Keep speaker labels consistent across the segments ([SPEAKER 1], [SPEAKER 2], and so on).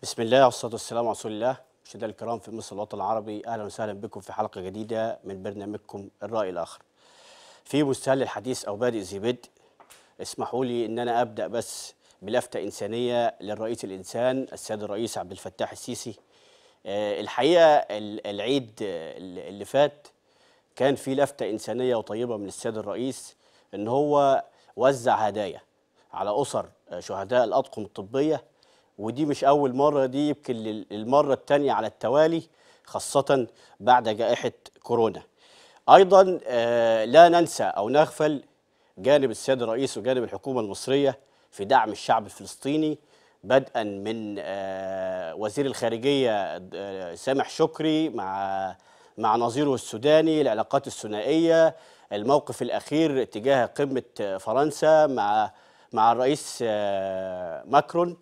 [SPEAKER 1] بسم الله والصلاة والسلام على رسول الله مشاهدينا الكرام في مصر الوطن العربي أهلا وسهلا بكم في حلقة جديدة من برنامجكم الرأي الآخر في مستهل الحديث أو بادئ ذي بدء اسمحوا لي أن أنا أبدأ بس بلفتة إنسانية للرئيس الإنسان السيد الرئيس عبد الفتاح السيسي آه، الحقيقة ال- العيد آه، اللي فات كان في لفتة إنسانية وطيبة من السيد الرئيس إن هو وزع هدايا على أسر آه، شهداء الأطقم الطبية ودي مش أول مرة دي يمكن لل- المرة الثانية على التوالي خاصة بعد جائحة كورونا أيضا آه، لا ننسى أو نغفل جانب السيد الرئيس وجانب الحكومة المصرية في دعم الشعب الفلسطيني بدءا من آه، وزير الخارجية آه، سامح شكري مع مع نظيره السوداني العلاقات الثنائية الموقف الأخير تجاه قمة آه، فرنسا مع مع الرئيس آه، ماكرون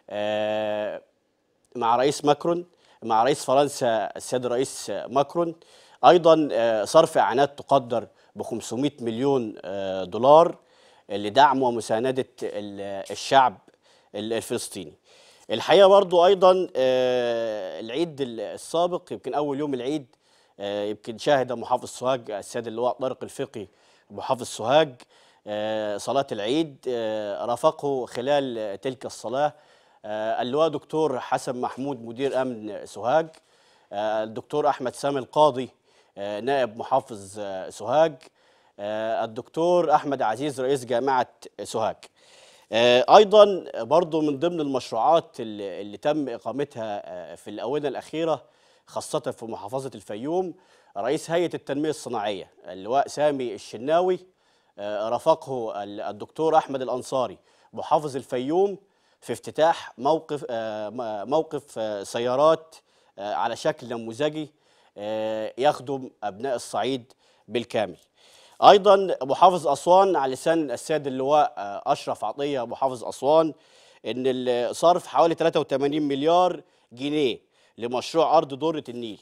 [SPEAKER 1] آه، مع رئيس ماكرون مع رئيس فرنسا السيد الرئيس ماكرون ايضا آه، صرف اعانات تقدر ب 500 مليون آه، دولار لدعم ومسانده ال- الشعب ال- الفلسطيني الحقيقه برضو ايضا آه، العيد السابق يمكن اول يوم العيد آه، يمكن شاهد محافظ سوهاج السيد اللواء طارق الفقي محافظ سوهاج آه، صلاة العيد آه، رافقه خلال تلك الصلاة آه، اللواء دكتور حسن محمود مدير أمن سوهاج آه، الدكتور أحمد سامي القاضي آه، نائب محافظ آه، سوهاج آه، الدكتور أحمد عزيز رئيس جامعة سوهاج آه، ايضا برضو من ضمن المشروعات اللي, اللي تم اقامتها آه، في الاونه الاخيره خاصه في محافظه الفيوم رئيس هيئه التنميه الصناعيه اللواء سامي الشناوي آه، رافقه ال- الدكتور احمد الانصاري محافظ الفيوم في افتتاح موقف آه، م- موقف آه، سيارات آه، على شكل نموذجي آه، يخدم ابناء الصعيد بالكامل ايضا محافظ اسوان على لسان السيد اللواء آه، اشرف عطيه محافظ اسوان ان ال- صرف حوالي 83 مليار جنيه لمشروع ارض دوره النيل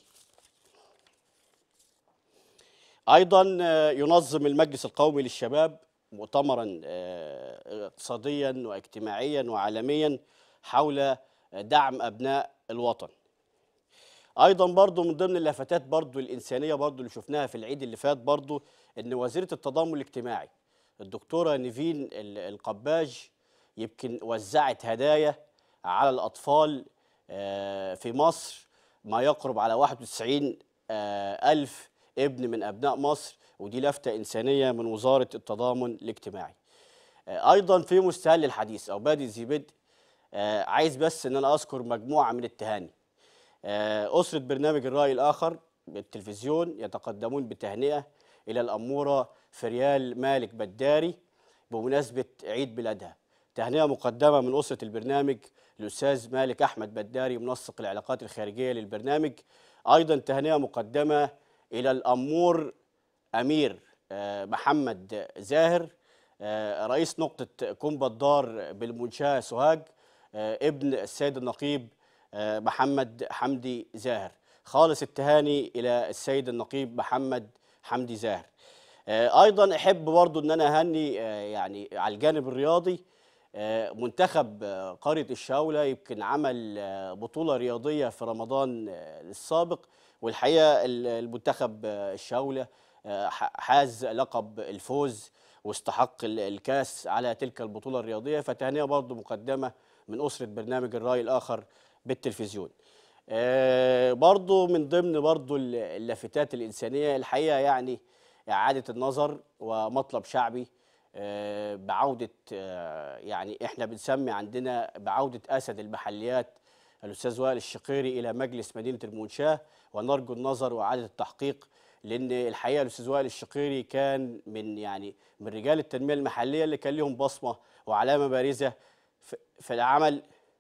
[SPEAKER 1] ايضا آه، ينظم المجلس القومي للشباب مؤتمرا آه، اقتصاديا واجتماعيا وعالميا حول دعم ابناء الوطن ايضا برضو من ضمن اللفتات برضو الانسانيه برضو اللي شفناها في العيد اللي فات برضو ان وزيره التضامن الاجتماعي الدكتوره نيفين ال- القباج يمكن وزعت هدايا على الاطفال آه، في مصر ما يقرب على 91 آه، ألف ابن من أبناء مصر ودي لفتة إنسانية من وزارة التضامن الاجتماعي آه، أيضا في مستهل الحديث أو بادئ ذي بدء آه، عايز بس إن أنا أذكر مجموعة من التهاني آه، أسرة برنامج الرأي الآخر بالتلفزيون يتقدمون بتهنئة إلى الأمورة فريال مالك بداري بمناسبة عيد ميلادها تهنئة مقدمة من أسرة البرنامج الأستاذ مالك أحمد بداري منسق العلاقات الخارجية للبرنامج أيضا تهنئة مقدمة إلى الأمور أمير آه، محمد زاهر آه، رئيس نقطة كومبا الدار بالمنشاة سوهاج آه، ابن السيد النقيب آه، محمد حمدي زاهر خالص التهاني إلى السيد النقيب محمد حمدي زاهر آه، أيضا أحب برضو أن أنا أهني آه، يعني على الجانب الرياضي آه، منتخب آه، قرية الشاولة يمكن عمل آه، بطولة رياضية في رمضان آه، السابق والحقيقة ال- المنتخب آه، الشاولة آه، ح- حاز لقب الفوز واستحق ال- الكاس على تلك البطولة الرياضية فتهنئة برضو مقدمة من أسرة برنامج الرأي الآخر بالتلفزيون آه، برضو من ضمن برضو ال- اللافتات الإنسانية الحقيقة يعني إعادة النظر ومطلب شعبي آه، بعودة آه، يعني إحنا بنسمي عندنا بعودة أسد المحليات الأستاذ وائل الشقيري إلى مجلس مدينة المنشاة ونرجو النظر وإعادة التحقيق لأن الحقيقة الأستاذ وائل الشقيري كان من يعني من رجال التنمية المحلية اللي كان لهم بصمة وعلامة بارزة في- في العمل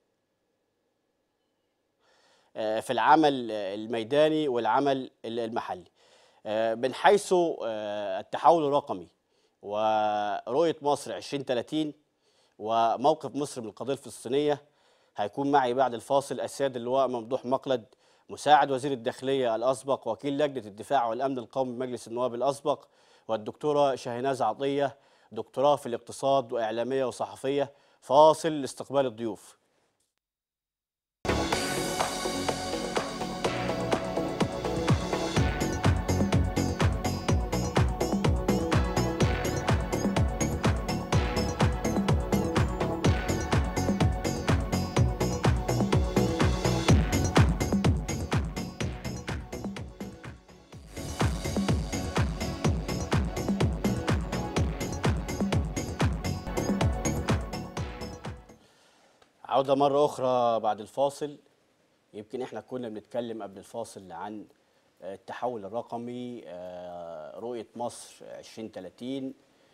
[SPEAKER 1] آه، في العمل آه، الميداني والعمل ال- المحلي آه، من حيث آه، التحول الرقمي ورؤية مصر 2030 وموقف مصر من القضية الفلسطينية هيكون معي بعد الفاصل السيد اللواء ممدوح مقلد مساعد وزير الداخلية الأسبق وكيل لجنة الدفاع والأمن القومي بمجلس النواب الأسبق والدكتورة شاهناز عطية دكتوراه في الاقتصاد وإعلامية وصحفية فاصل لاستقبال الضيوف عودة مرة أخرى بعد الفاصل يمكن إحنا كنا بنتكلم قبل الفاصل عن التحول الرقمي آه، رؤية مصر 2030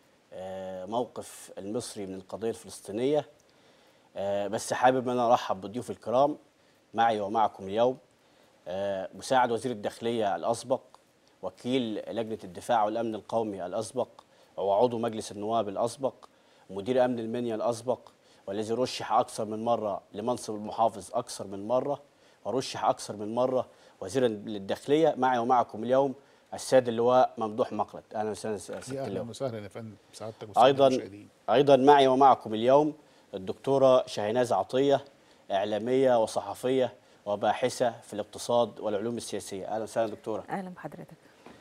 [SPEAKER 1] آه، موقف المصري من القضية الفلسطينية آه، بس حابب أن أنا أرحب بضيوف الكرام معي ومعكم اليوم آه، مساعد وزير الداخلية الأسبق وكيل لجنة الدفاع والأمن القومي الأسبق وعضو مجلس النواب الأسبق مدير أمن المنيا الأسبق والذي رشح أكثر من مرة لمنصب المحافظ أكثر من مرة ورشح أكثر من مرة وزيرا للداخلية معي ومعكم اليوم السيد اللواء ممدوح مقلد أهلا وسهلا سيادة
[SPEAKER 2] يا اهلا
[SPEAKER 1] اللواء
[SPEAKER 2] وسهلا يا فندم سعادتك والسادة
[SPEAKER 1] ايضا
[SPEAKER 2] المشاهدين.
[SPEAKER 1] ايضا معي ومعكم اليوم الدكتوره شاهناز عطيه اعلاميه وصحفيه وباحثه في الاقتصاد والعلوم السياسيه اهلا وسهلا دكتوره
[SPEAKER 3] اهلا بحضرتك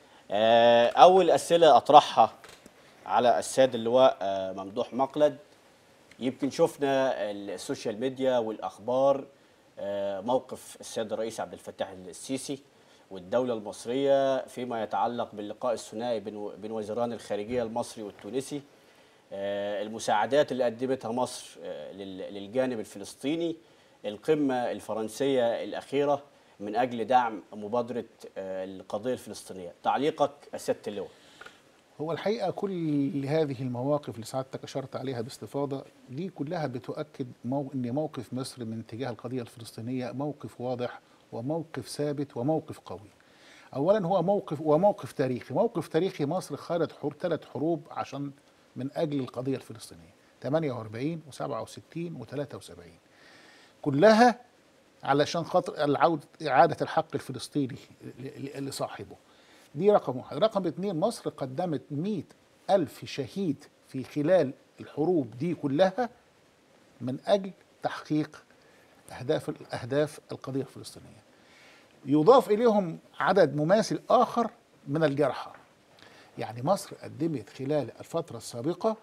[SPEAKER 1] آه، اول اسئله اطرحها على السيد اللواء آه، ممدوح مقلد يمكن شفنا السوشيال ميديا والاخبار آه، موقف السيد الرئيس عبد الفتاح السيسي والدوله المصريه فيما يتعلق باللقاء الثنائي بين بين وزيران الخارجيه المصري والتونسي آه، المساعدات اللي قدمتها مصر آه، لل- للجانب الفلسطيني القمه الفرنسيه الاخيره من اجل دعم مبادره آه، القضيه الفلسطينيه تعليقك السيد اللواء
[SPEAKER 2] هو الحقيقه كل هذه المواقف اللي سعادتك اشرت عليها باستفاضه دي كلها بتؤكد مو ان موقف مصر من تجاه القضيه الفلسطينيه موقف واضح وموقف ثابت وموقف قوي. اولا هو موقف وموقف تاريخي، موقف تاريخي مصر خاضت حروب ثلاث حروب عشان من اجل القضيه الفلسطينيه 48 و67 و73 كلها علشان خاطر العودة إعادة الحق الفلسطيني ل- ل- لصاحبه دي رقم واحد رقم اتنين مصر قدمت مئة ألف شهيد في خلال الحروب دي كلها من أجل تحقيق أهداف أهداف القضية الفلسطينية يضاف إليهم عدد مماثل آخر من الجرحى يعني مصر قدمت خلال الفترة السابقة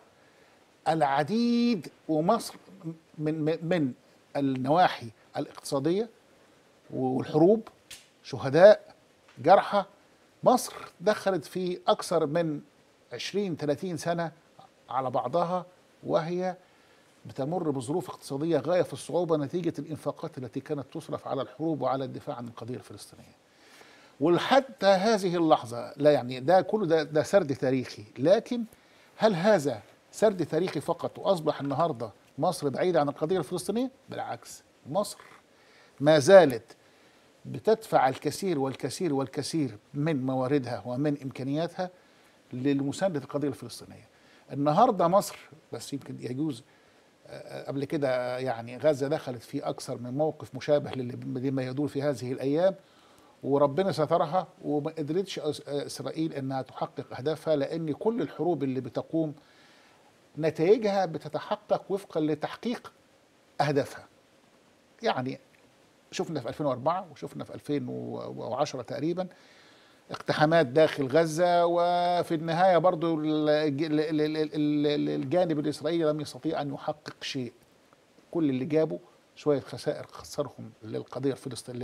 [SPEAKER 2] العديد ومصر من من من النواحي الاقتصاديه والحروب شهداء جرحى مصر دخلت في اكثر من 20 30 سنه على بعضها وهي بتمر بظروف اقتصاديه غايه في الصعوبه نتيجه الانفاقات التي كانت تصرف على الحروب وعلى الدفاع عن القضيه الفلسطينيه. وحتى هذه اللحظة لا يعني ده كله ده, ده سرد تاريخي لكن هل هذا سرد تاريخي فقط وأصبح النهاردة مصر بعيدة عن القضية الفلسطينية بالعكس مصر ما زالت بتدفع الكثير والكثير والكثير من مواردها ومن إمكانياتها لمساندة القضية الفلسطينية النهاردة مصر بس يمكن يجوز آه، قبل كده يعني غزة دخلت في أكثر من موقف مشابه للي- لما يدور في هذه الأيام وربنا سترها وما قدرتش أس- اسرائيل انها تحقق اهدافها لان كل الحروب اللي بتقوم نتائجها بتتحقق وفقا لتحقيق اهدافها. يعني شفنا في 2004 وشفنا في 2010 تقريبا اقتحامات داخل غزه وفي النهايه برضو الج- ال- ال- ال- ال- الجانب الاسرائيلي لم يستطيع ان يحقق شيء. كل اللي جابوا شويه خسائر خسرهم للقضيه الفلسطينيه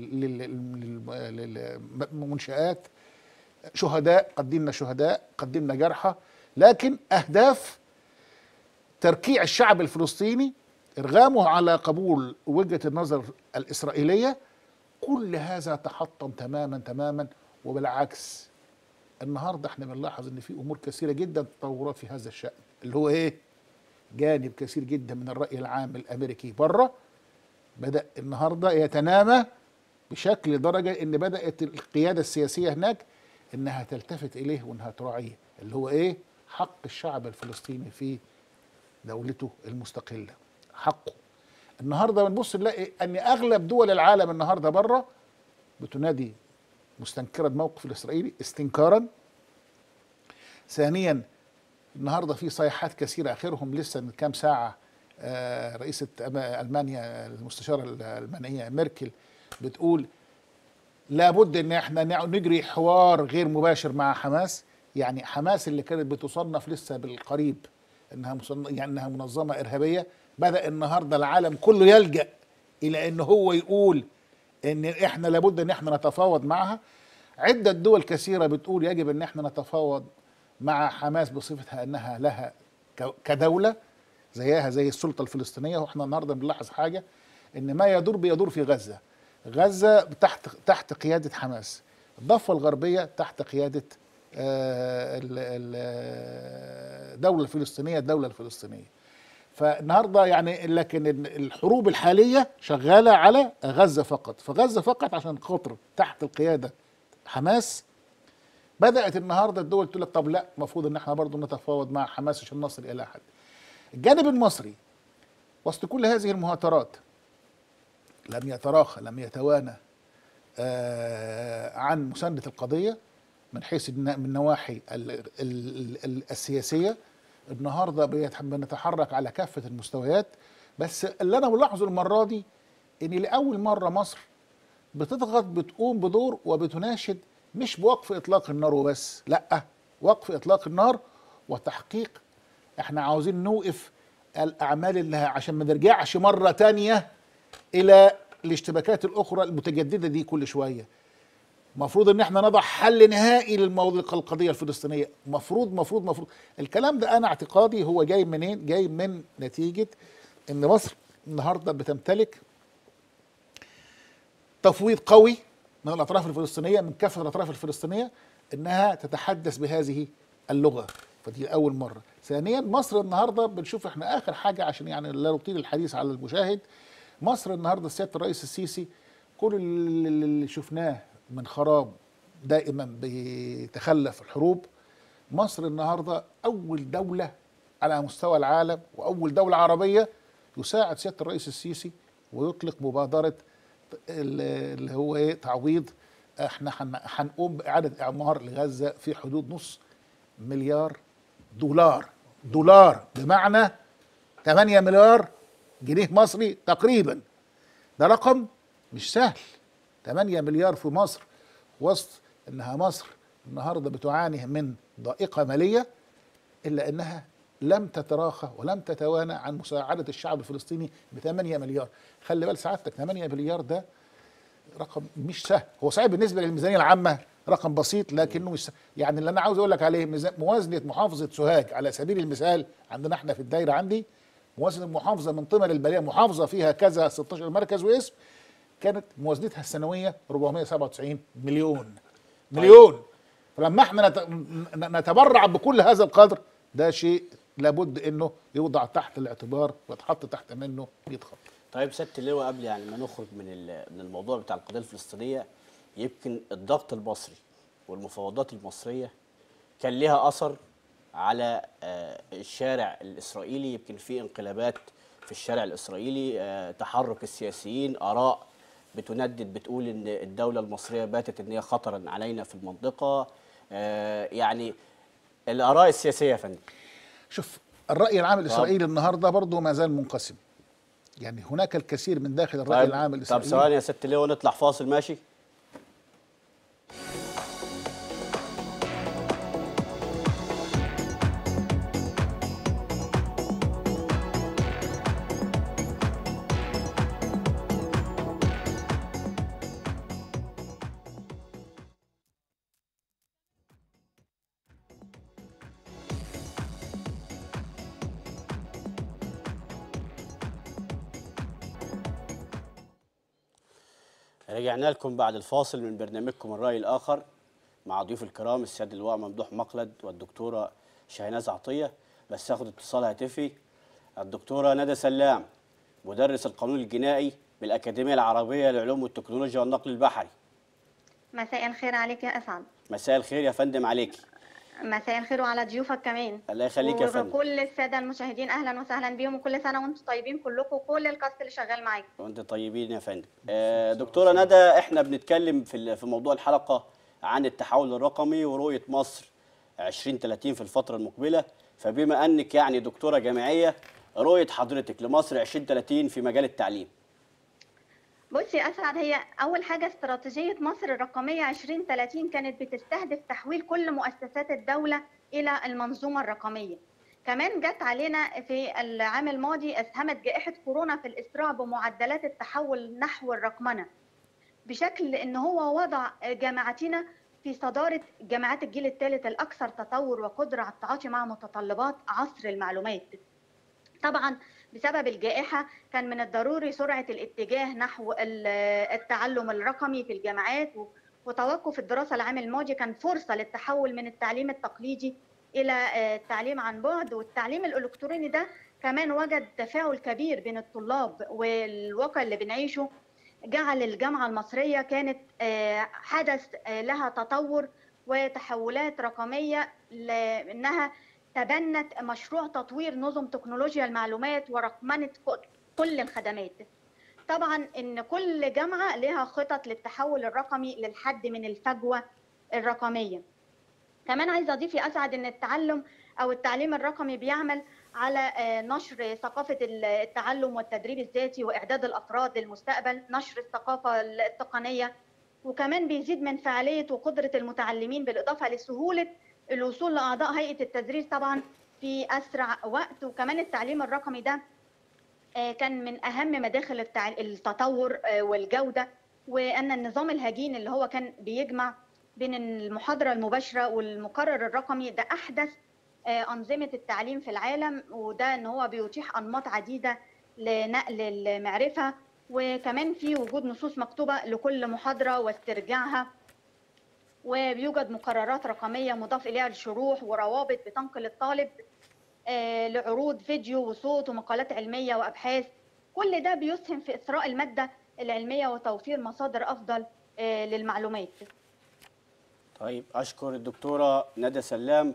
[SPEAKER 2] للمنشآت شهداء قدمنا شهداء قدمنا جرحى لكن اهداف تركيع الشعب الفلسطيني ارغامه على قبول وجهه النظر الاسرائيليه كل هذا تحطم تماما تماما وبالعكس النهارده احنا بنلاحظ ان في امور كثيره جدا تطورات في هذا الشان اللي هو ايه؟ جانب كثير جدا من الراي العام الامريكي بره بدا النهارده يتنامى بشكل درجه ان بدات القياده السياسيه هناك انها تلتفت اليه وانها تراعيه اللي هو ايه؟ حق الشعب الفلسطيني في دولته المستقله حقه النهارده بنبص نلاقي ان اغلب دول العالم النهارده بره بتنادي مستنكره الموقف الاسرائيلي استنكارا ثانيا النهارده في صيحات كثيره اخرهم لسه من كام ساعه آه، رئيسه أما- المانيا المستشاره الالمانيه ميركل بتقول لابد ان احنا نع- نجري حوار غير مباشر مع حماس يعني حماس اللي كانت بتصنف لسه بالقريب انها مصنف يعني انها منظمه ارهابيه بدا النهارده العالم كله يلجا الى ان هو يقول ان احنا لابد ان احنا نتفاوض معها عده دول كثيره بتقول يجب ان احنا نتفاوض مع حماس بصفتها انها لها ك- كدوله زيها زي السلطه الفلسطينيه واحنا النهارده بنلاحظ حاجه ان ما يدور بيدور في غزه غزه تحت تحت قياده حماس الضفه الغربيه تحت قياده آه، ال- ال- الدوله الفلسطينيه الدوله الفلسطينيه فالنهارده يعني لكن ال- الحروب الحاليه شغاله على غزه فقط فغزه فقط عشان خاطر تحت القياده حماس بدات النهارده الدول تقول لك طب لا المفروض ان احنا برضه نتفاوض مع حماس عشان نصل الى حد الجانب المصري وسط كل هذه المهاترات لم يتراخى لم يتوانى آه، عن مساندة القضية من حيث النا- من النواحي ال- ال- ال- السياسية النهارده بيت- بنتحرك على كافة المستويات بس اللي أنا ملاحظه المرة دي إن لأول مرة مصر بتضغط بتقوم بدور وبتناشد مش بوقف إطلاق النار وبس لأ وقف إطلاق النار وتحقيق احنا عاوزين نوقف الأعمال اللي عشان ما نرجعش مرة تانية الى الاشتباكات الاخرى المتجدده دي كل شويه مفروض ان احنا نضع حل نهائي للموضوع القضيه الفلسطينيه مفروض مفروض مفروض الكلام ده انا اعتقادي هو جاي منين جاي من نتيجه ان مصر النهارده بتمتلك تفويض قوي من الاطراف الفلسطينيه من كافه الاطراف الفلسطينيه انها تتحدث بهذه اللغه فدي اول مره ثانيا مصر النهارده بنشوف احنا اخر حاجه عشان يعني لا نطيل الحديث على المشاهد مصر النهارده سياده الرئيس السيسي كل اللي اللي شفناه من خراب دائما بيتخلف الحروب مصر النهارده اول دوله على مستوى العالم واول دوله عربيه يساعد سياده الرئيس السيسي ويطلق مبادره ال- اللي هو ايه تعويض احنا هن- هنقوم باعاده اعمار لغزه في حدود نص مليار دولار دولار بمعنى 8 مليار جنيه مصري تقريبا ده رقم مش سهل 8 مليار في مصر وسط انها مصر النهارده بتعاني من ضائقه ماليه الا انها لم تتراخى ولم تتوانى عن مساعده الشعب الفلسطيني ب 8 مليار خلي بال سعادتك 8 مليار ده رقم مش سهل هو صحيح بالنسبه للميزانيه العامه رقم بسيط لكنه مش سهل. يعني اللي انا عاوز اقول لك عليه ميزا- موازنه محافظه سوهاج على سبيل المثال عندنا احنا في الدايره عندي موازنه محافظه من قمم البليه محافظه فيها كذا 16 مركز واسم كانت موازنتها السنويه 497 مليون مليون فلما احنا نت- ن- نتبرع بكل هذا القدر ده شيء لابد انه يوضع تحت الاعتبار ويتحط تحت منه 100 خط
[SPEAKER 1] طيب سياده اللواء قبل يعني ما نخرج من ال- من الموضوع بتاع القضيه الفلسطينيه يمكن الضغط المصري والمفاوضات المصريه كان لها اثر على آه، الشارع الاسرائيلي يمكن في انقلابات في الشارع الاسرائيلي آه، تحرك السياسيين اراء بتندد بتقول ان الدوله المصريه باتت ان هي خطرا علينا في المنطقه آه، يعني الاراء السياسيه يا فندم
[SPEAKER 2] شوف الرأي العام
[SPEAKER 1] طب.
[SPEAKER 2] الإسرائيلي النهارده برضه ما زال منقسم يعني هناك الكثير من داخل الرأي
[SPEAKER 1] طيب
[SPEAKER 2] العام
[SPEAKER 1] طب
[SPEAKER 2] الإسرائيلي
[SPEAKER 1] ثواني يا ست اللواء نطلع فاصل ماشي رجعنا لكم بعد الفاصل من برنامجكم الرأي الآخر مع ضيوف الكرام السيد اللواء ممدوح مقلد والدكتورة شاهناز عطية بس هاخد اتصال هاتفي الدكتورة ندى سلام مدرس القانون الجنائي بالأكاديمية العربية للعلوم والتكنولوجيا والنقل البحري
[SPEAKER 3] مساء الخير عليك يا اسعد
[SPEAKER 1] مساء الخير يا فندم عليكي
[SPEAKER 3] مساء الخير وعلى ضيوفك كمان
[SPEAKER 1] الله يخليك يا فندم
[SPEAKER 3] وكل الساده المشاهدين اهلا وسهلا بيهم وكل سنه وانتم طيبين كلكم وكل الكاست اللي شغال معاكم
[SPEAKER 1] وانت طيبين يا فندم آه دكتورة ندى احنا بنتكلم في ال- في موضوع الحلقة عن التحول الرقمي ورؤية مصر 2030 في الفترة المقبلة فبما انك يعني دكتورة جامعية رؤية حضرتك لمصر 2030 في مجال التعليم
[SPEAKER 3] بصي يا اسعد هي اول حاجه استراتيجيه مصر الرقميه 2030 كانت بتستهدف تحويل كل مؤسسات الدوله الى المنظومه الرقميه كمان جت علينا في العام الماضي اسهمت جائحه كورونا في الاسراع بمعدلات التحول نحو الرقمنه بشكل ان هو وضع جامعتنا في صداره جامعات الجيل الثالث الاكثر تطور وقدره على التعاطي مع متطلبات عصر المعلومات طبعا بسبب الجائحة كان من الضروري سرعة الاتجاه نحو ال- التعلم الرقمي في الجامعات و- وتوقف الدراسة العام الماضي كان فرصة للتحول من التعليم التقليدي إلى آه، التعليم عن بعد والتعليم الإلكتروني ده كمان وجد تفاعل كبير بين الطلاب والواقع اللي بنعيشه جعل الجامعة المصرية كانت آه، حدث آه، لها تطور وتحولات رقمية لأنها تبنت مشروع تطوير نظم تكنولوجيا المعلومات ورقمنة ك- كل الخدمات طبعا ان كل جامعه لها خطط للتحول الرقمي للحد من الفجوه الرقميه كمان عايزه اضيف يا اسعد ان التعلم او التعليم الرقمي بيعمل على آه، نشر ثقافه التعلم والتدريب الذاتي واعداد الافراد للمستقبل نشر الثقافه التقنيه وكمان بيزيد من فعاليه وقدره المتعلمين بالاضافه لسهوله الوصول لاعضاء هيئه التدريس طبعا في اسرع وقت وكمان التعليم الرقمي ده آه، كان من اهم مداخل التع- التطور آه، والجوده وان النظام الهجين اللي هو كان بيجمع بين المحاضره المباشره والمقرر الرقمي ده احدث آه، انظمه التعليم في العالم وده ان هو بيتيح انماط عديده لنقل المعرفه وكمان في وجود نصوص مكتوبه لكل محاضره واسترجاعها وبيوجد مقررات رقميه مضاف اليها الشروح وروابط بتنقل الطالب آه، لعروض فيديو وصوت ومقالات علميه وابحاث كل ده بيسهم في اثراء الماده العلميه وتوفير مصادر افضل آه، للمعلومات
[SPEAKER 1] طيب اشكر الدكتوره ندى سلام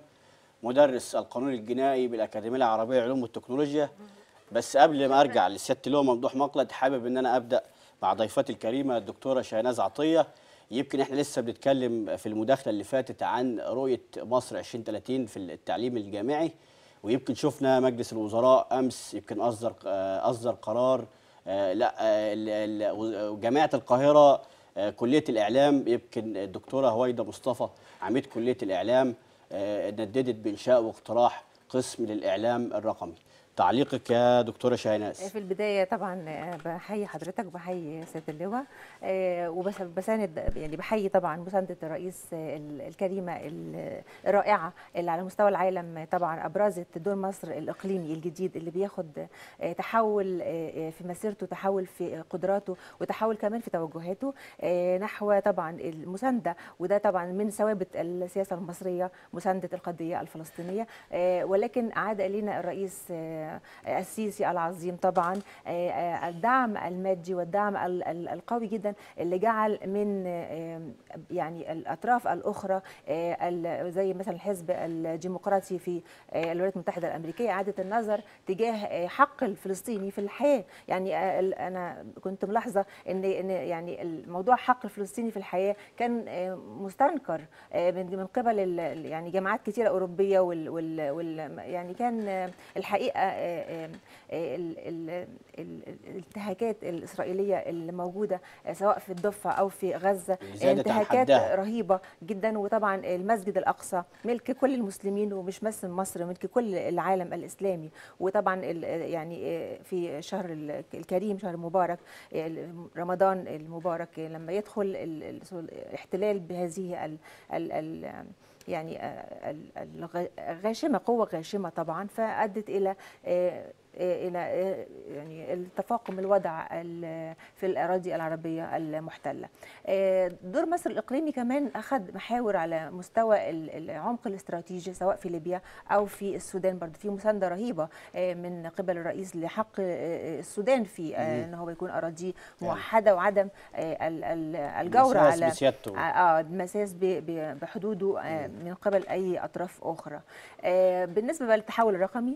[SPEAKER 1] مدرس القانون الجنائي بالاكاديميه العربيه للعلوم والتكنولوجيا بس قبل ما ارجع لسياده اللواء ممدوح مقلد حابب ان انا ابدا مع ضيفتي الكريمه الدكتوره شاهناز عطيه يمكن احنا لسه بنتكلم في المداخله اللي فاتت عن رؤيه مصر 2030 في التعليم الجامعي ويمكن شفنا مجلس الوزراء امس يمكن اصدر آه، اصدر قرار آه، لا آه، ال- ال- جامعه القاهره آه، كليه الاعلام يمكن الدكتوره هويده مصطفى عميد كليه الاعلام آه، نددت بانشاء واقتراح قسم للاعلام الرقمي تعليقك يا دكتوره شاهناز
[SPEAKER 4] في البداية طبعا آه، بحيي حضرتك وبحيي سيادة اللواء آه، وبس بساند يعني بحيي طبعا مساندة الرئيس آه، ال- الكريمة ال- الرائعة اللي على مستوى العالم طبعا أبرزت دور مصر الإقليمي الجديد اللي بياخد آه، تحول آه، في مسيرته تحول في قدراته وتحول كمان في توجهاته آه، نحو طبعا المساندة وده طبعا من ثوابت السياسة المصرية مساندة القضية الفلسطينية آه، ولكن عاد إلينا الرئيس آه، السيسي العظيم طبعا آه، آه، الدعم المادي والدعم ال- ال- القوي جدا اللي جعل من آه، يعني الاطراف الاخرى آه، ال- زي مثلا الحزب الديمقراطي في آه، الولايات المتحده الامريكيه اعاده النظر تجاه آه، حق الفلسطيني في الحياه يعني آه، ال- انا كنت ملاحظه ان ان يعني الموضوع حق الفلسطيني في الحياه كان آه، مستنكر آه، من من قبل ال- ال- يعني جامعات كثيره اوروبيه وال وال وال يعني كان آه، الحقيقه آه، آه، آه، ال- ال- ال- الانتهاكات الاسرائيليه اللي موجوده آه، سواء في الضفه او في غزه
[SPEAKER 1] زادت عن
[SPEAKER 4] انتهاكات
[SPEAKER 1] حدها.
[SPEAKER 4] رهيبه جدا وطبعا المسجد الاقصى ملك كل المسلمين ومش بس مصر ملك كل العالم الاسلامي وطبعا ال- يعني آه، في شهر ال- الكريم شهر المبارك آه، رمضان المبارك آه، لما يدخل ال- ال- الاحتلال بهذه ال ال ال يعني آه، ال- الغ- غاشمه قوه غاشمه طبعا فادت الى آه، آه، الى آه، يعني التفاقم الوضع ال- في الاراضي العربيه المحتله. آه، دور مصر الاقليمي كمان اخذ محاور على مستوى ال- العمق الاستراتيجي سواء في ليبيا او في السودان برضه في مسانده رهيبه آه، من قبل الرئيس لحق آه، السودان في آه، ان هو يكون اراضيه موحده وعدم آه، ال- ال- الجور
[SPEAKER 1] مساس
[SPEAKER 4] على
[SPEAKER 1] بسيادته.
[SPEAKER 4] اه المساس ب- ب- بحدوده آه، من قبل اي اطراف اخرى آه، بالنسبه بقى للتحول الرقمي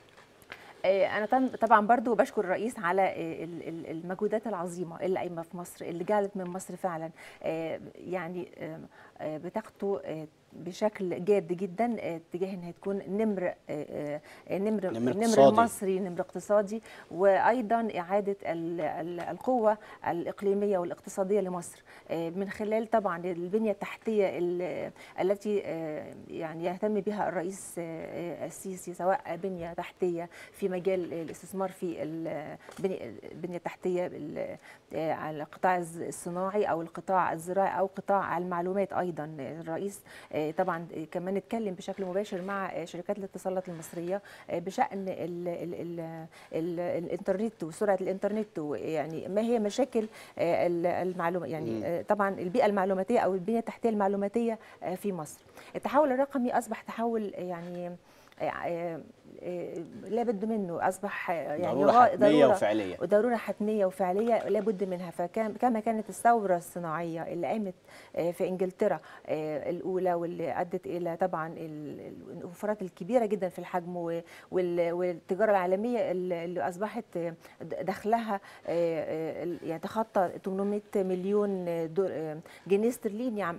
[SPEAKER 4] آه، انا طن- طبعا برضو بشكر الرئيس على آه، ال- ال- المجهودات العظيمه اللي قايمه في مصر اللي جعلت من مصر فعلا آه، يعني آه، آه، بتخطو آه، بشكل جاد جدا آه، اتجاه انها تكون نمر آه، آه، نمر
[SPEAKER 1] نمر
[SPEAKER 4] نمر
[SPEAKER 1] اقتصادي.
[SPEAKER 4] مصري نمر اقتصادي وايضا اعاده ال- ال- القوه الاقليميه والاقتصاديه لمصر آه، من خلال طبعا البنيه التحتيه ال- التي آه، يعني يهتم بها الرئيس آه، السيسي سواء بنيه تحتيه في مجال الاستثمار في البنيه البنية التحتيه بال- آه، على القطاع الز- الصناعي او القطاع الزراعي او قطاع المعلومات ايضا الرئيس آه، آه، طبعا كمان اتكلم بشكل مباشر مع آه، شركات الاتصالات المصريه آه، بشان ال ال ال ال الانترنت وسرعه الانترنت ويعني ما هي مشاكل آه، ال- المعلومه
[SPEAKER 1] مم.
[SPEAKER 4] يعني آه، طبعا البيئه المعلوماتيه او البنيه التحتيه المعلوماتيه آه، في مصر التحول الرقمي اصبح تحول يعني آه، آه، آه، لا بد منه اصبح آه، يعني
[SPEAKER 1] ضروره
[SPEAKER 4] غا-
[SPEAKER 1] حتميه وفعليه
[SPEAKER 4] وضروره حتميه وفعليه لابد منها فكما كانت الثوره الصناعيه اللي قامت آه، في انجلترا آه، الاولى واللي ادت الى طبعا ال- ال- الوفرات الكبيره جدا في الحجم و- وال- والتجاره العالميه اللي اللي اصبحت آه، د- دخلها آه، آه، يتخطى 800 مليون دول- آه، جنيه استرليني عام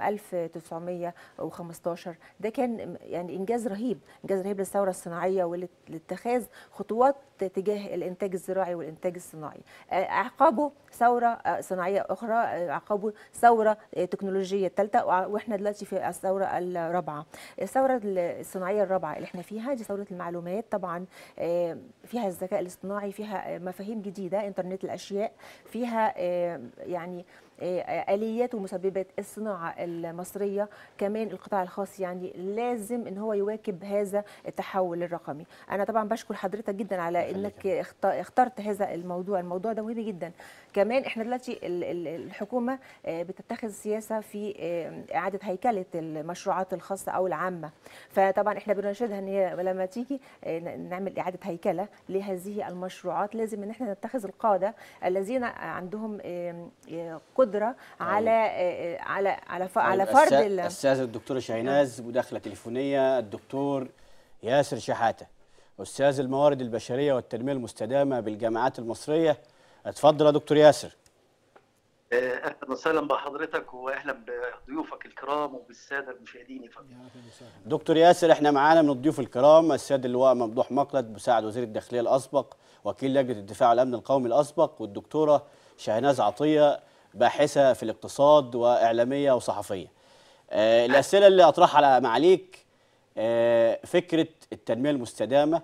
[SPEAKER 4] 1915 ده كان يعني انجاز رهيب انجاز رهيب للثوره الصناعيه ولاتخاذ خطوات تجاه الانتاج الزراعي والانتاج الصناعي آه، اعقابه ثوره آه، صناعيه اخرى آه، اعقابه ثوره آه، تكنولوجيه ثالثه واحنا دلوقتي في الثوره الرابعه الثوره الصناعيه الرابعه اللي احنا فيها دي ثوره المعلومات طبعا آه، فيها الذكاء الاصطناعي فيها آه، مفاهيم جديده انترنت الاشياء فيها آه، يعني آه، اليات ومسببات الصناعه المصريه كمان القطاع الخاص يعني لازم ان هو يواكب هذا التحول الرقمي انا طبعا بشكر حضرتك جدا على
[SPEAKER 1] يخليك.
[SPEAKER 4] انك اخت- اخترت هذا الموضوع الموضوع ده مهم جدا كمان احنا دلوقتي ال- ال- الحكومه آه، بتتخذ سياسه في آه، اعاده هيكله المشروعات الخاصه او العامه فطبعا احنا بنرشدها ان هي لما تيجي آه، ن- نعمل اعاده هيكله لهذه المشروعات لازم ان احنا نتخذ القاده الذين عندهم آه، آه، قدره على آه، على على ف- على
[SPEAKER 1] طيب،
[SPEAKER 4] فرض
[SPEAKER 1] الأستاذ-
[SPEAKER 4] ال-
[SPEAKER 1] استاذ الدكتوره شاهيناز مداخله تليفونيه الدكتور ياسر شحاته استاذ الموارد البشريه والتنميه المستدامه بالجامعات المصريه اتفضل يا دكتور ياسر
[SPEAKER 5] اهلا وسهلا بحضرتك واهلا بضيوفك الكرام وبالساده المشاهدين يا فندم.
[SPEAKER 1] دكتور ياسر احنا معانا من الضيوف الكرام السيد اللواء ممدوح مقلد مساعد وزير الداخليه الاسبق وكيل لجنه الدفاع والامن القومي الاسبق والدكتوره شاهناز عطيه باحثه في الاقتصاد واعلاميه وصحفيه. آه الاسئله اللي اطرحها على معاليك آه فكره التنميه المستدامه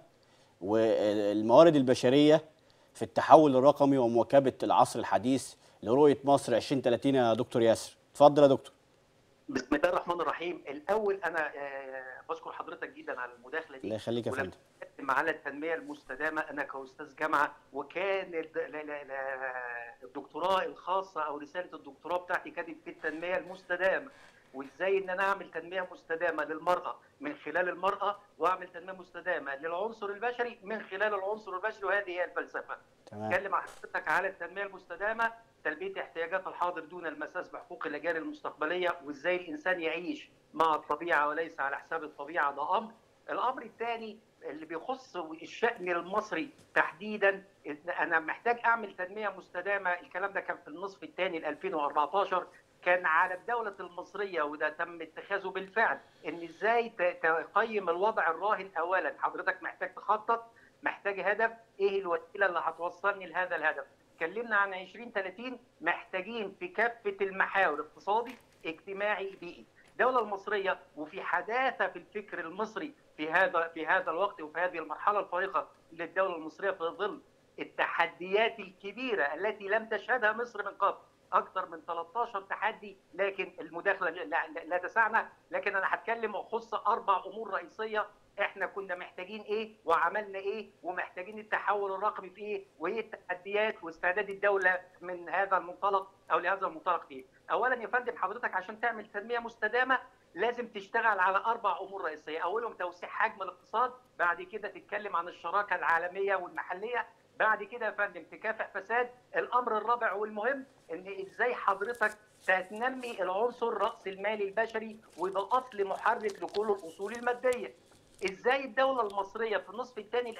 [SPEAKER 1] والموارد البشريه في التحول الرقمي ومواكبه العصر الحديث لرؤيه مصر 2030 يا دكتور ياسر. اتفضل يا دكتور.
[SPEAKER 5] بسم الله الرحمن الرحيم الاول انا آه، بشكر حضرتك جدا على المداخله دي
[SPEAKER 1] الله يخليك يا
[SPEAKER 5] ولما
[SPEAKER 1] فندم.
[SPEAKER 5] اتكلم على التنميه المستدامه انا كاستاذ جامعه وكان الد- لا- لا- لا- الدكتوراه الخاصه او رساله الدكتوراه بتاعتي كانت في التنميه المستدامه وازاي ان انا اعمل تنميه مستدامه للمراه من خلال المراه واعمل تنميه مستدامه للعنصر البشري من خلال العنصر البشري وهذه هي الفلسفه
[SPEAKER 1] تمام.
[SPEAKER 5] اتكلم مع حضرتك على التنميه المستدامه تلبيه احتياجات الحاضر دون المساس بحقوق الاجيال المستقبليه وازاي الانسان يعيش مع الطبيعه وليس على حساب الطبيعه ده امر الامر الثاني اللي بيخص الشأن المصري تحديدا إن انا محتاج اعمل تنميه مستدامه الكلام ده كان في النصف الثاني ل 2014 كان على الدولة المصرية وده تم اتخاذه بالفعل ان ازاي ت- تقيم الوضع الراهن اولا حضرتك محتاج تخطط محتاج هدف ايه الوسيلة اللي هتوصلني لهذا الهدف اتكلمنا عن 2030 محتاجين في كافة المحاور اقتصادي اجتماعي بيئي الدولة المصرية وفي حداثة في الفكر المصري في هذا في هذا الوقت وفي هذه المرحلة الفارقة للدولة المصرية في ظل التحديات الكبيرة التي لم تشهدها مصر من قبل أكثر من 13 تحدي لكن المداخلة لا, لا, لا تسعنا لكن أنا هتكلم وأخص أربع أمور رئيسية احنا كنا محتاجين ايه وعملنا ايه ومحتاجين التحول الرقمي في ايه وايه التحديات واستعداد الدوله من هذا المنطلق او لهذا المنطلق ايه اولا يا فندم حضرتك عشان تعمل تنميه مستدامه لازم تشتغل على اربع امور رئيسيه اولهم توسيع حجم الاقتصاد بعد كده تتكلم عن الشراكه العالميه والمحليه بعد كده يا فندم تكافح فساد الامر الرابع والمهم ان ازاي حضرتك تنمي العنصر راس المالي البشري وده اصل محرك لكل الاصول الماديه ازاي الدوله المصريه في النصف الثاني ل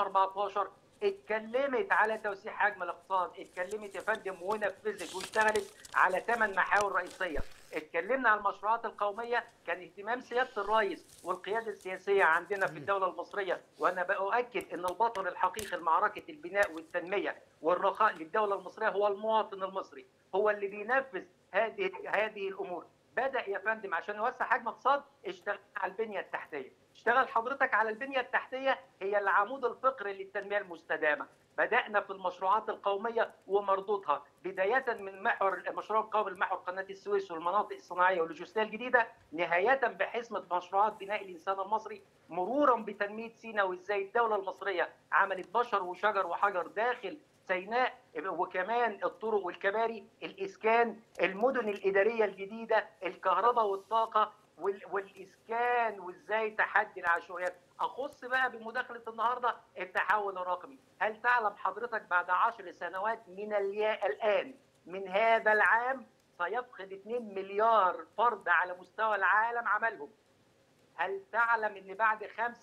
[SPEAKER 5] 2014 اتكلمت على توسيع حجم الاقتصاد اتكلمت يا فندم ونفذت واشتغلت على ثمان محاور رئيسيه اتكلمنا عن المشروعات القوميه كان اهتمام سياده الرئيس والقياده السياسيه عندنا في الدوله المصريه وانا باؤكد ان البطل الحقيقي لمعركه البناء والتنميه والرخاء للدوله المصريه هو المواطن المصري هو اللي بينفذ هذه هذه الامور بدا يا فندم عشان يوسع حجم اقتصاد اشتغلنا على البنيه التحتيه اشتغل حضرتك على البنيه التحتيه هي العمود الفقري للتنميه المستدامه بدانا في المشروعات القوميه ومردودها بدايه من محور المشروع القومي لمحور قناه السويس والمناطق الصناعيه واللوجستيه الجديده نهايه بحزمه مشروعات بناء الانسان المصري مرورا بتنميه سينا وازاي الدوله المصريه عملت بشر وشجر وحجر داخل سيناء وكمان الطرق والكباري الاسكان المدن الاداريه الجديده الكهرباء والطاقه وال- والاسكان وازاي تحدي العشوائيات اخص بقى بمداخله النهارده التحول الرقمي هل تعلم حضرتك بعد عشر سنوات من اليا- الان من هذا العام سيفقد 2 مليار فرد على مستوى العالم عملهم هل تعلم ان بعد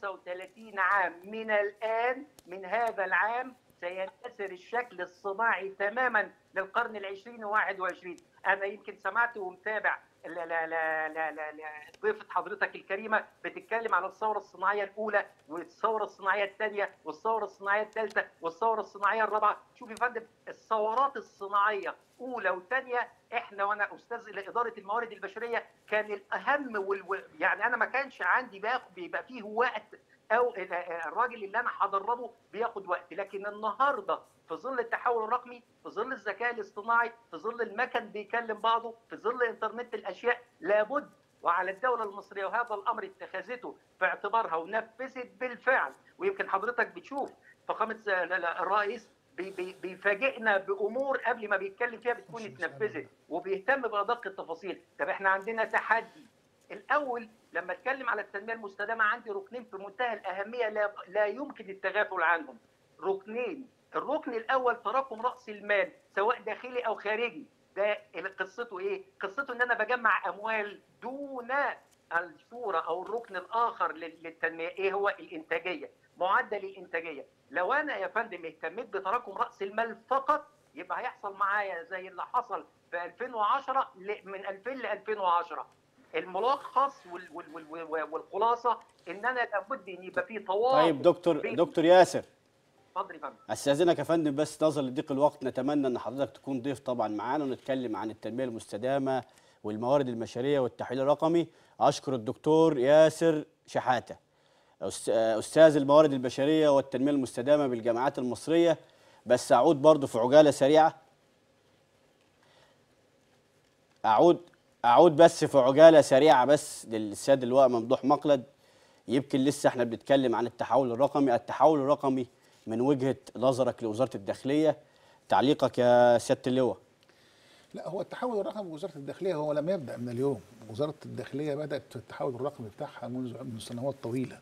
[SPEAKER 5] 35 عام من الان من هذا العام سينكسر الشكل الصناعي تماما للقرن العشرين وواحد وعشرين انا يمكن سمعت ومتابع لا لا لا لا لا, لا. ضيفة حضرتك الكريمة بتتكلم على الثورة الصناعية الأولى والثورة الصناعية الثانية والثورة الصناعية الثالثة والثورة الصناعية الرابعة شوف يا فندم الثورات الصناعية أولى وثانية احنا وانا استاذ لاداره الموارد البشريه كان الاهم وال... يعني انا ما كانش عندي باخد بيبقى فيه وقت او الراجل اللي انا هدربه بياخد وقت لكن النهارده في ظل التحول الرقمي في ظل الذكاء الاصطناعي في ظل المكن بيكلم بعضه في ظل انترنت الاشياء لابد وعلى الدولة المصرية وهذا الأمر اتخذته في اعتبارها ونفذت بالفعل ويمكن حضرتك بتشوف فخامة الرئيس بي- بي- بيفاجئنا بامور قبل ما بيتكلم فيها بتكون اتنفذت وبيهتم بادق التفاصيل طب احنا عندنا تحدي الاول لما اتكلم على التنميه المستدامه عندي ركنين في منتهى الاهميه لا, لا يمكن التغافل عنهم ركنين الركن الاول تراكم راس المال سواء داخلي او خارجي ده قصته ايه قصته ان انا بجمع اموال دون الصوره او الركن الاخر لل- للتنميه ايه هو الانتاجيه معدل الانتاجيه لو انا يا فندم اهتميت بتراكم راس المال فقط يبقى هيحصل معايا زي اللي حصل في 2010 ل- من 2000 ل 2010 الملخص وال وال وال والخلاصه ان انا لابد ان يبقى في تواصل
[SPEAKER 1] طيب دكتور
[SPEAKER 5] بين-
[SPEAKER 1] دكتور ياسر
[SPEAKER 5] اتفضل يا فندم
[SPEAKER 1] استاذنك يا فندم بس نظرا لضيق الوقت نتمنى ان حضرتك تكون ضيف طبعا معانا ونتكلم عن التنميه المستدامه والموارد البشريه والتحويل الرقمي اشكر الدكتور ياسر شحاته أس- استاذ الموارد البشريه والتنميه المستدامه بالجامعات المصريه بس اعود برضو في عجاله سريعه اعود اعود بس في عجاله سريعه بس للسيد اللواء ممدوح مقلد يمكن لسه احنا بنتكلم عن التحول الرقمي التحول الرقمي من وجهه نظرك لوزاره الداخليه تعليقك يا سياده اللواء
[SPEAKER 2] لا هو التحول الرقمي وزاره الداخليه هو لم يبدا من اليوم وزاره الداخليه بدات في التحول الرقمي بتاعها منذ من سنوات طويله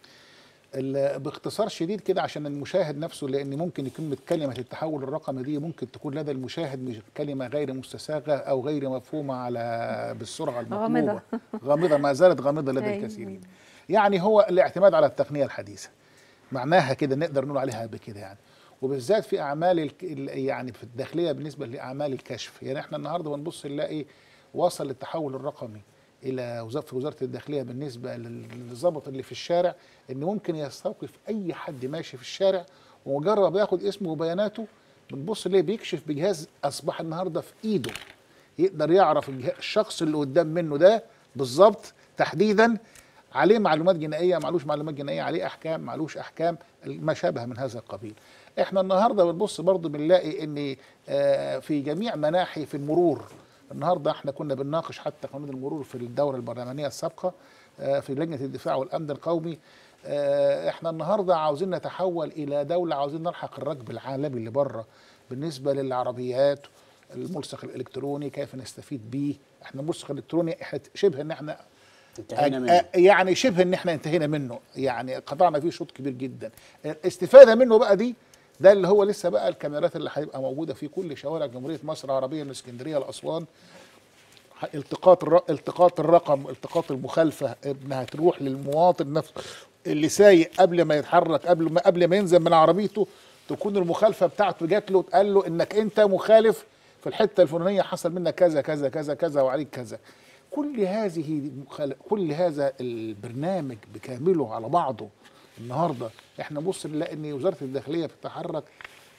[SPEAKER 2] ال- باختصار شديد كده عشان المشاهد نفسه لان ممكن يكون كلمه التحول الرقمي دي ممكن تكون لدى المشاهد مش كلمه غير مستساغه او غير مفهومه على بالسرعه المطلوبه
[SPEAKER 4] غامضة.
[SPEAKER 2] غامضه ما زالت غامضه لدى
[SPEAKER 4] أيوة.
[SPEAKER 2] الكثيرين يعني هو الاعتماد على التقنيه الحديثه معناها كده نقدر نقول عليها بكده يعني وبالذات في اعمال الك- ال- يعني في الداخليه بالنسبه لاعمال الكشف يعني احنا النهارده بنبص نلاقي وصل التحول الرقمي الى وزاره في وزاره الداخليه بالنسبه لل- للظابط اللي في الشارع ان ممكن يستوقف اي حد ماشي في الشارع ومجرد ما ياخد اسمه وبياناته بنبص ليه بيكشف بجهاز اصبح النهارده في ايده يقدر يعرف الجه- الشخص اللي قدام منه ده بالظبط تحديدا عليه معلومات جنائيه معلوش معلومات جنائيه عليه احكام معلوش احكام ما شابه من هذا القبيل احنا النهارده بنبص برضه بنلاقي ان آه، في جميع مناحي في المرور النهارده احنا كنا بنناقش حتى قانون المرور في الدوره البرلمانيه السابقه آه، في لجنه الدفاع والامن القومي آه، احنا النهارده عاوزين نتحول الى دوله عاوزين نلحق الركب العالمي اللي بره بالنسبه للعربيات الملصق الالكتروني كيف نستفيد بيه احنا الملصق الالكتروني احنا شبه ان احنا
[SPEAKER 1] انتهينا
[SPEAKER 2] أ-
[SPEAKER 1] منه
[SPEAKER 2] أ- يعني شبه ان احنا انتهينا منه يعني قطعنا فيه شوط كبير جدا الاستفاده منه بقى دي ده اللي هو لسه بقى الكاميرات اللي هتبقى موجوده في كل شوارع جمهوريه مصر العربيه من اسكندريه لاسوان ح- التقاط الر... التقاط الرقم التقاط المخالفه انها تروح للمواطن نفسه اللي سايق قبل ما يتحرك قبل ما قبل ما ينزل من عربيته تكون المخالفه بتاعته جات له تقال له انك انت مخالف في الحته الفلانيه حصل منك كذا كذا كذا كذا وعليك كذا كل هذه مخال... كل هذا البرنامج بكامله على بعضه النهارده احنا بص نلاقي ان وزاره الداخليه بتتحرك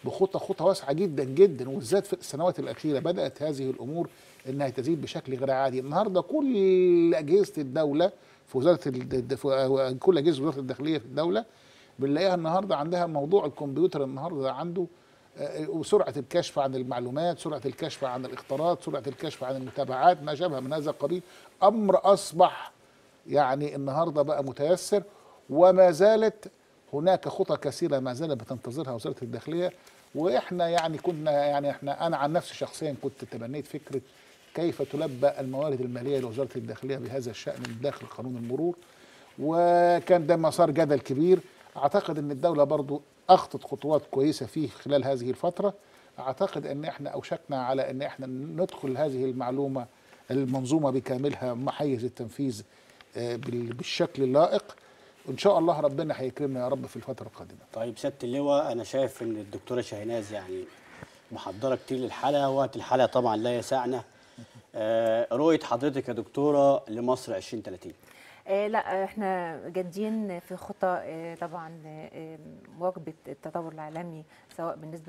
[SPEAKER 2] بخطى خطى واسعه جدا جدا وبالذات في السنوات الاخيره بدات هذه الامور انها تزيد بشكل غير عادي النهارده كل اجهزه الدوله في وزاره الد- في كل اجهزه وزاره الداخليه في الدوله بنلاقيها النهارده عندها موضوع الكمبيوتر النهارده عنده آه، وسرعه الكشف عن المعلومات سرعه الكشف عن الاختراط سرعه الكشف عن المتابعات ما شابه من هذا القبيل امر اصبح يعني النهارده بقى متيسر وما زالت هناك خطى كثيره ما زالت بتنتظرها وزاره الداخليه واحنا يعني كنا يعني احنا انا عن نفسي شخصيا كنت تبنيت فكره كيف تلبى الموارد الماليه لوزاره الداخليه بهذا الشان من داخل قانون المرور وكان ده مسار جدل كبير اعتقد ان الدوله برضو اخطت خطوات كويسه فيه خلال هذه الفتره اعتقد ان احنا اوشكنا على ان احنا ندخل هذه المعلومه المنظومه بكاملها مع حيز التنفيذ آه، بال- بالشكل اللائق وان شاء الله ربنا هيكرمنا يا رب في الفتره القادمه
[SPEAKER 1] طيب سياده اللواء انا شايف ان الدكتوره شاهناز يعني محضره كتير للحلقه وقت الحلقه طبعا لا يسعنا آه، رؤيه حضرتك يا دكتوره لمصر 2030
[SPEAKER 4] آه، لا احنا جادين في خطى آه، طبعا آه، مواكبه التطور العالمي سواء بالنسبه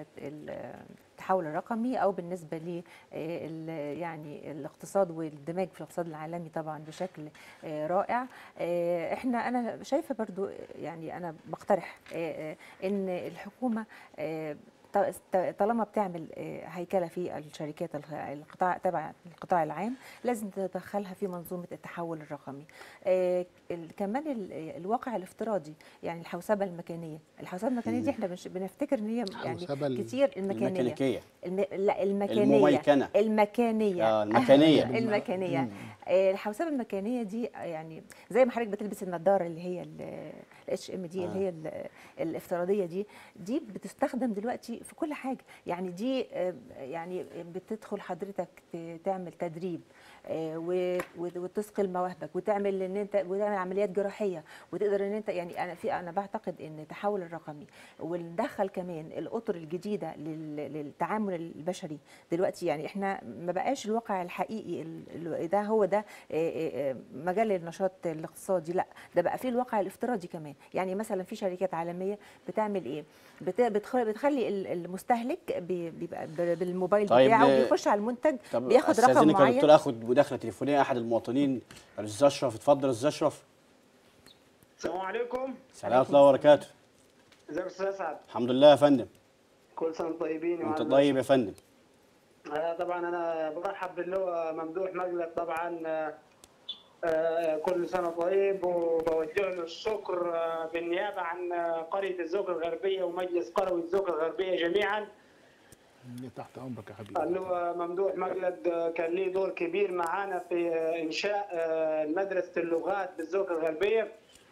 [SPEAKER 4] للتحول الرقمي او بالنسبه ل يعني الاقتصاد والاندماج في الاقتصاد العالمي طبعا بشكل آه، رائع آه، احنا انا شايفه برضو يعني انا بقترح آه، آه، ان الحكومه آه، ط- ط- طالما بتعمل آه، هيكله في الشركات الخ- القطاع تبع القطاع العام لازم تدخلها في منظومه التحول الرقمي آه، ال- كمان ال- الواقع الافتراضي يعني الحوسبه المكانيه الحوسبه المكانيه دي احنا بنش- بنفتكر ان هي يعني
[SPEAKER 2] الحوسبة ال-
[SPEAKER 4] كتير المكانيه
[SPEAKER 1] الميكانيكيه
[SPEAKER 4] الم... لا المكانيه
[SPEAKER 1] المميكنة.
[SPEAKER 4] المكانيه
[SPEAKER 1] آه، المكانية.
[SPEAKER 4] المكانيه آه، الحوسبه المكانيه دي يعني زي ما حضرتك بتلبس النضاره اللي هي الاتش ام دي اللي هي ال- الافتراضيه دي دي بتستخدم دلوقتي في كل حاجه يعني دي آه، يعني بتدخل حضرتك ت- تعمل تدريب آه، و- وت- وتثقل مواهبك وتعمل ان انت وتعمل عمليات جراحيه وتقدر ان انت يعني انا في انا بعتقد ان التحول الرقمي وندخل كمان الاطر الجديده لل- للتعامل البشري دلوقتي يعني احنا ما بقاش الواقع الحقيقي ال- ال- ده هو ده آه، آه، آه، مجال النشاط الاقتصادي لا ده بقى فيه الواقع الافتراضي كمان يعني مثلا في شركات عالميه بتعمل ايه بت- بتخ- بتخلي ال- المستهلك بي- بيبقى ب- بالموبايل
[SPEAKER 1] طيب،
[SPEAKER 4] بتاعه
[SPEAKER 1] آه،
[SPEAKER 4] بيخش على المنتج
[SPEAKER 1] طب
[SPEAKER 4] بياخد رقم
[SPEAKER 1] استاذنك يا
[SPEAKER 4] معين
[SPEAKER 1] دكتور اخد مداخله تليفونيه احد المواطنين الاستاذ اشرف اتفضل استاذ اشرف
[SPEAKER 6] السلام عليكم
[SPEAKER 1] السلام ورحمه الله وبركاته
[SPEAKER 6] ازيك يا استاذ اسعد
[SPEAKER 1] الحمد لله يا فندم
[SPEAKER 6] كل سنه وانتم طيبين
[SPEAKER 1] وانت
[SPEAKER 6] وعلى
[SPEAKER 1] طيب يا فندم
[SPEAKER 6] آه، طبعا انا برحب باللواء ممدوح مجلد طبعا آه، آه، كل سنه طيب وبوجه له الشكر آه، بالنيابه عن آه، قريه الزوق الغربيه ومجلس قروي الزوق الغربيه جميعا
[SPEAKER 2] تحت امرك يا حبيبي
[SPEAKER 6] اللواء ممدوح مجلد آه، كان ليه دور كبير معانا في آه، انشاء آه، مدرسه اللغات بالزوق الغربيه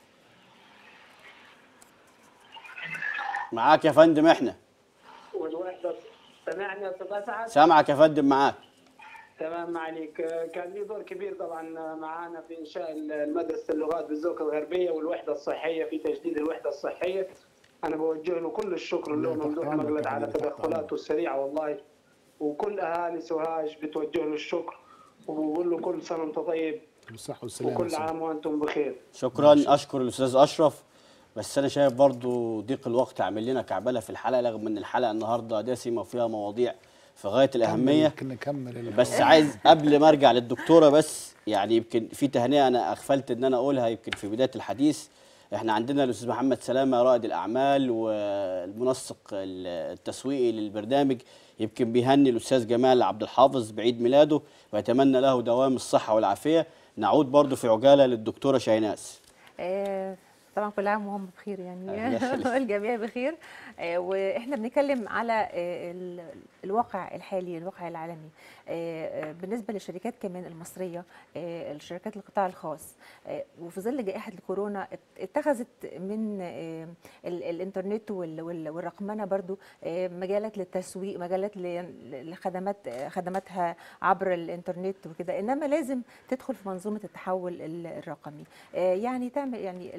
[SPEAKER 1] معاك يا فندم احنا
[SPEAKER 6] والوحده سمعني يا استاذ اسعد
[SPEAKER 1] سامعك يا فندم معاك
[SPEAKER 6] تمام ما عليك آه، كان لي دور كبير طبعا معانا في انشاء مدرسه اللغات بالزوق الغربيه والوحده الصحيه في تجديد الوحده الصحيه انا بوجه له كل الشكر
[SPEAKER 2] لا،
[SPEAKER 6] له
[SPEAKER 2] تحت
[SPEAKER 6] ممدوح
[SPEAKER 2] أمرك
[SPEAKER 6] مجلد
[SPEAKER 2] يا
[SPEAKER 6] على
[SPEAKER 2] حبيبي، تحت
[SPEAKER 6] تدخلاته السريعه والله وكل اهالي سوهاج بتوجه له الشكر وبقول له كل سنه وانت طيب
[SPEAKER 2] بالصحه والسلامه يا
[SPEAKER 6] وكل
[SPEAKER 2] سيدي.
[SPEAKER 6] عام وانتم بخير
[SPEAKER 1] شكرا اشكر الاستاذ اشرف بس انا شايف برضو ضيق الوقت عامل لنا كعبله في الحلقه رغم ان الحلقه النهارده دسمه وفيها مواضيع في غايه الاهميه
[SPEAKER 2] كمل نكمل ال-
[SPEAKER 1] بس عايز قبل ما ارجع للدكتوره بس يعني يمكن في تهنئه انا اغفلت ان انا اقولها يمكن في بدايه الحديث احنا عندنا الاستاذ محمد سلامه رائد الاعمال والمنسق التسويقي للبرنامج يمكن بيهني الاستاذ جمال عبد الحافظ بعيد ميلاده ويتمنى له دوام الصحه والعافيه نعود برضو في عجاله للدكتوره شاهناز
[SPEAKER 4] آه، طبعا كل عام وهم بخير
[SPEAKER 1] الله
[SPEAKER 4] يعني
[SPEAKER 1] يخليك.
[SPEAKER 4] الجميع بخير آه، واحنا بنتكلم على آه، ال- الواقع الحالي الواقع العالمي آه، آه، بالنسبه للشركات كمان المصريه آه، الشركات القطاع الخاص آه، وفي ظل جائحه الكورونا ات- اتخذت من آه، ال- الانترنت وال- وال- والرقمنه برضو آه، مجالات للتسويق مجالات ل- لخدمات آه، خدماتها عبر الانترنت وكده انما لازم تدخل في منظومه التحول ال- الرقمي آه، يعني تعمل يعني ال- ال-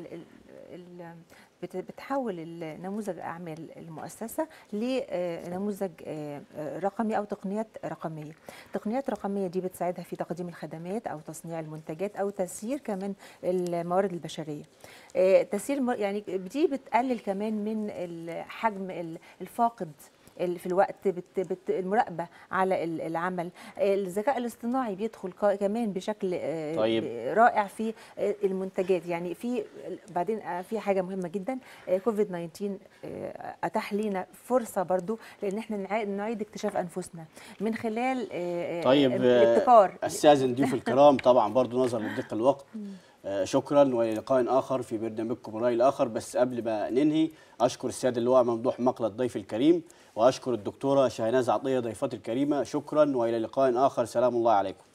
[SPEAKER 4] ال- بت- بتحول النموذج اعمال المؤسسه لنموذج آه، آه، رقمي او تقنيات رقميه تقنيات رقميه دي بتساعدها في تقديم الخدمات او تصنيع المنتجات او تسيير كمان الموارد البشريه آه، تسيير الم- يعني دي بتقلل كمان من الحجم ال- الفاقد ال- في الوقت بت بت المراقبه على ال- العمل الذكاء الاصطناعي بيدخل ك- كمان بشكل آه،
[SPEAKER 1] طيب.
[SPEAKER 4] رائع في آه، المنتجات يعني في بعدين آه، في حاجه مهمه جدا آه، كوفيد 19 آه، اتاح لينا فرصه برضو لان احنا نع- نعيد اكتشاف انفسنا من خلال آه، آه،
[SPEAKER 1] طيب آه،
[SPEAKER 4] الابتكار
[SPEAKER 1] استاذن ضيوف الكرام طبعا برضو نظرا لضيق الوقت آه، شكرا والى لقاء اخر في برنامجكم الراي الاخر بس قبل ما ننهي اشكر السيد اللواء ممدوح مقلد ضيف الكريم واشكر الدكتوره شاهناز عطيه ضيفتي الكريمه شكرا والى لقاء اخر سلام الله عليكم